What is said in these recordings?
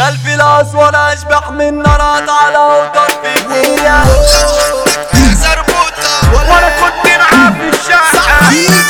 قلبي الاسود اشبح من نارات على اوتار فيكية وانا كنت معاه في الشقة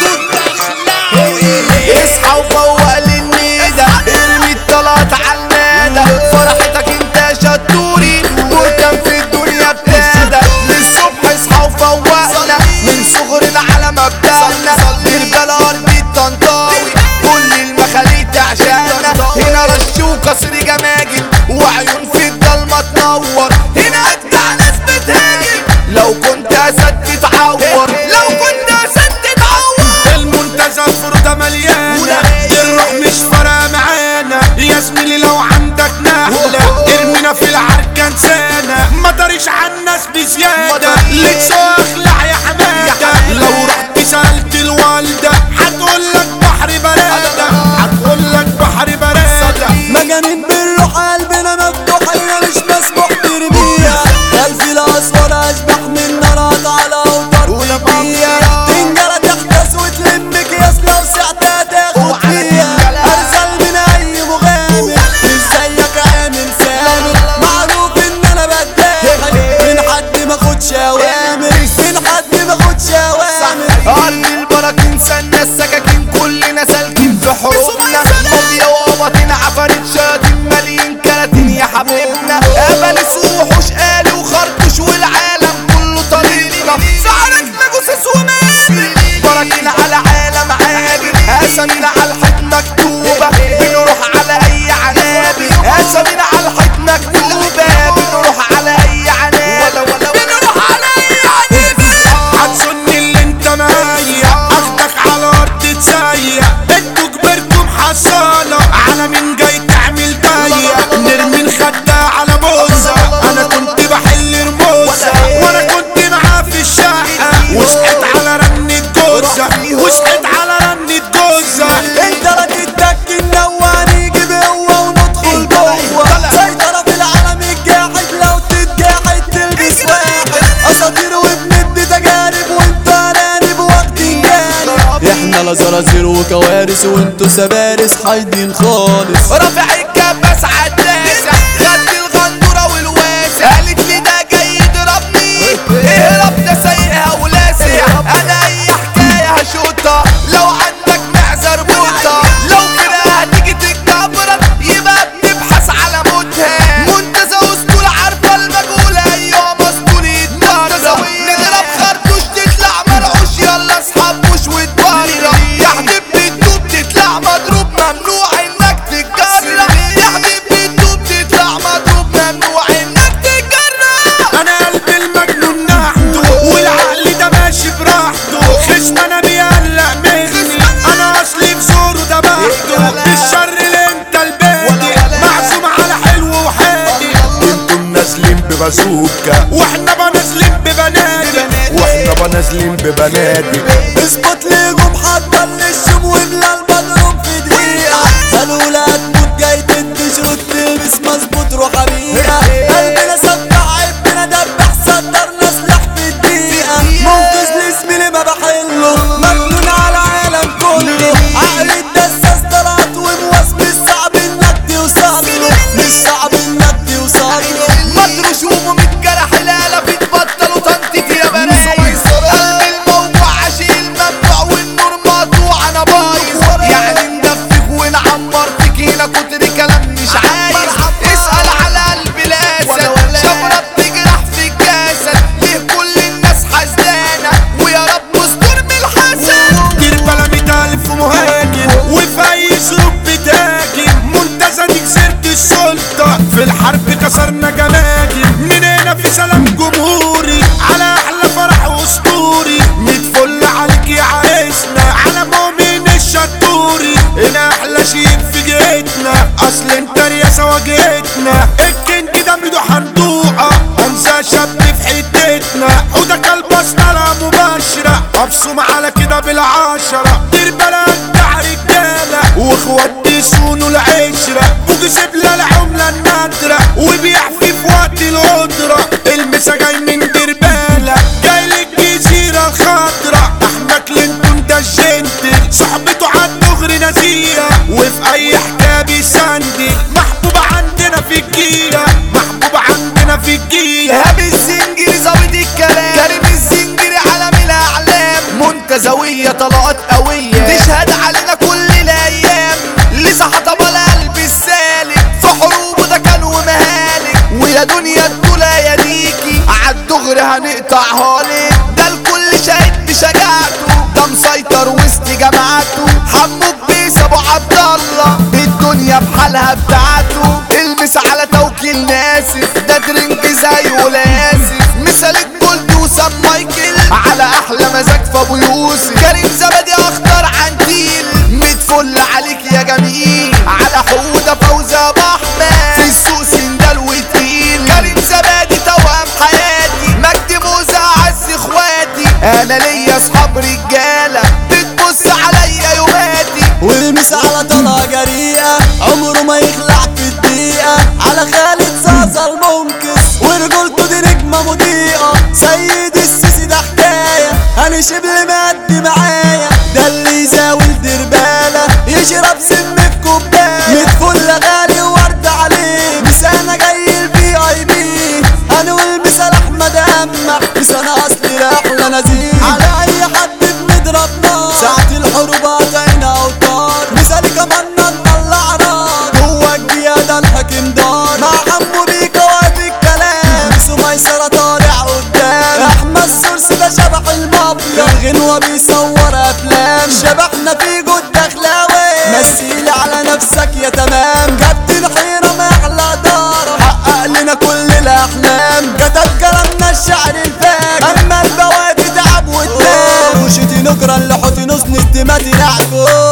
اصحى وفوق للنيدة ارمي الطلات على المادة فرحتك انت شطوري بركان في الدنيا ابتدى للصبح اصحى وفوقنا من صغر العالم ابدأنا نرجل ارض الطنطاوي كل المخاليق عشاننا هنا رش وكسر جماجم وعيون في الضلمة تنور هنا اجدع ناس بتهاجم لو كنت اسد تتعور لو كنت اسد تتعور المنتزه فرده مليانه الروح مش فارقه معانا يا زميلي لو عندك نحله ارمينا في العركه انسانه ما داريش على الناس بزياده ليك سوى اخلع يا حماده لو رحت سالت الوالده هتقول لك بحر براده هتقول لك بحر براده مجانين بالروح قلبنا مفتوح هنا مش مسموح ترميها قلبي الاسود اشبح من نارات على اوتار فيكية تنجرة تحتس وتلم اكياس لو ساعتها تاخد فيها ارسل من اي مغامر ازيك عامل سامر معروف ان انا بداخل من حد ما اخدش اوامر من حد ما اخدش اوامر ارض البراكين سنة السكاكين كلنا سالكين في حروبنا مافيا وقبطين عفاريت شياطين مالين كراتين يا حبيبنا ابلس ووحوش آلي وخرطوش والعالم كله طريقنا زعلتنا جثث ومات براكين على عالم عادي اسامينا على الحيط مكتوبة بنروح على اي عنابي اسامينا على الحيط مكتوبة بنروح على اي عنابي بنروح على اي عنابي هتظن اللي انت معايا اخدك على ارض تسيح انتوا كبركم حصالة على مين جاي تعمل بايع نرمي الخدة على موزة انا كنت بحل رموزة وانا كنت معاه في الشقة وصحيت على رنة جوزة وصحيت على رنة جوزة انت راجل نواني جيب هو وندخل جوه سيطرة في العالم الجاحد لو تتجاحد تلبس واحد اساطير وبندي تجارب وانت ارانب واخدين جانب احنا لا زرازير وكوارث وانتوا سبارس حايدين خالص رافع الكباس عداسة خدت الغندورة والواسع قالت لي ده جاي يضربني اهرب ده سايقها ولاسع انا اي حكاية هشوطها لو عندك معزة ربوطة لو كده هتيجي تتكبرت يبقى بنبحث على موتها منتزه واسطول عارفة المجهولة ايوه مسطول يتدرب نضرب خرطوش تطلع مرعوش يلا اصحاب وش واتبرب يا حبيبي الدوب تطلع مضروب ممنوع انك تتجرب يا حبيبي الدوب تطلع مضروب ممنوع انك تتجرب انا قلبي المجنون نحته والعقل ده ماشي براحته خصم انا بيقلق مني انا اصلي في زوره ده بحته بالشر اللي انت البادي معزوم على حلو وحادي انتم نازلين ببازوكا واحنا بنازلين ببنادق واحنا بنازلين ببنادق اظبط ليهم حتى الشم واملى المضروب في دقيقة قالوا لا تموت جاي تنتشر تلبس مظبوط روح بيها قلبنا سبح عيبنا دبح صدرنا سلاح في الدقيقة منقذ لاسمي اللي ما بحله مجنون على العالم كله عقل الدساس طلعت ومواس مش صعب انك توصل له مش صعب انك توصل له مطرش ومتجرح الآلة بتبطلوا تنطيط يا بنات قلب الموضوع عشيل ممنوع والنور مقطوع انا بايظ يعني ندفك ونعمر فيكينا كتر كلام مش عايز اسأل على قلب لاسد شفرة بتجرح في الجسد ليه كل الناس حزانة ويا رب استر من الحسد دير بلا مية ألف مهاجم وفي أي ظروف بتهاجم منتزه دي كسرت السلطة في الحرب كسرنا جماجم من هنا في سلام جمهوري على أحلى فرح أسطوري ميت فل عليك يا عريسنا على مؤمن الشطوري هنا أحلى شيء في جيتنا أصل انت رياسة واجهتنا الكنج ده ميدو حندوقة أنسى شاب في حتتنا وده كلب أسطرة مباشرة أبصم على كده بالعشرة دير بلد بتاع رجالة واخوات يسونوا العشرة وجسب العملة النادرة وبيحفي في وقت القدرة المسا جاي من دربالة جاي للجزيرة الخضرا احنا كلينتون ده الجنتل صحبته عالدغري نزيه وفي اي حكاية بيسندل محبوب عندنا في الجية محبوب عندنا في الجية ايهاب الزنجري ظابط الكلام كريم الزنجري عالم الاعلام منتزوية طلقات قوية تشهد علينا كل الايام لسه حطب القلب السالك في حروبه ده كان ومهالك ويا دنيا الدولة يا ديكي عالدغري هنقطعها لك ده الكل شاهد بشجاعته ده مسيطر وسط جماعته حمو بيس ابو عبد الله الدنيا بحالها بتاعته المس على توكيل ناسف ده درينج زيه لاسف مثال الجولد وسام مايكل على احلى مزاج في ابو يوسف كريم زبدي اخطر عن تيل متفل عليك يا جميل على حوده فوزي ابو احمد في السوق سندال وتقيل كريم زبادي توام حياتي مجدي موزة عز اخواتي انا ليا اصحاب رجاله بتبص عليا يوماتي والمس على طلعة جريئة عمره ما يخلع في الدقيقة على خالد زازا المنكس ورجولته دي نجمة مضيئة سيد السيسي ده حكاية أنا شبل مادي معايا ده اللي يزاول دربالة يشرب سم في كوباية متفل غالي وورد عليه بس أنا جاي الفي اي بي أنا والمثال أحمد أمح بس أنا أصلي رحلة نزيل على أي حد بنضرب نار ساعة الحروب قاطعنا أوتار مثالي كمان نطلع نار جوا الجيادة الحكم دار مع حمو بيكا وقت الكلام بيسو ميسرة طالع قدام أحمد سورس ده شبح المافيا الغنوة بيصور أفلام شبحنا في جود دخلاوي مثيل على نفسك يا تمام كابتن حيرة ما أحلى دار حقق لنا كل الأحلام كتب كلامنا الشعر الفاك أما البوادي تعب وتنام وشتي نكرا لحوتي نص نستماتي نعفو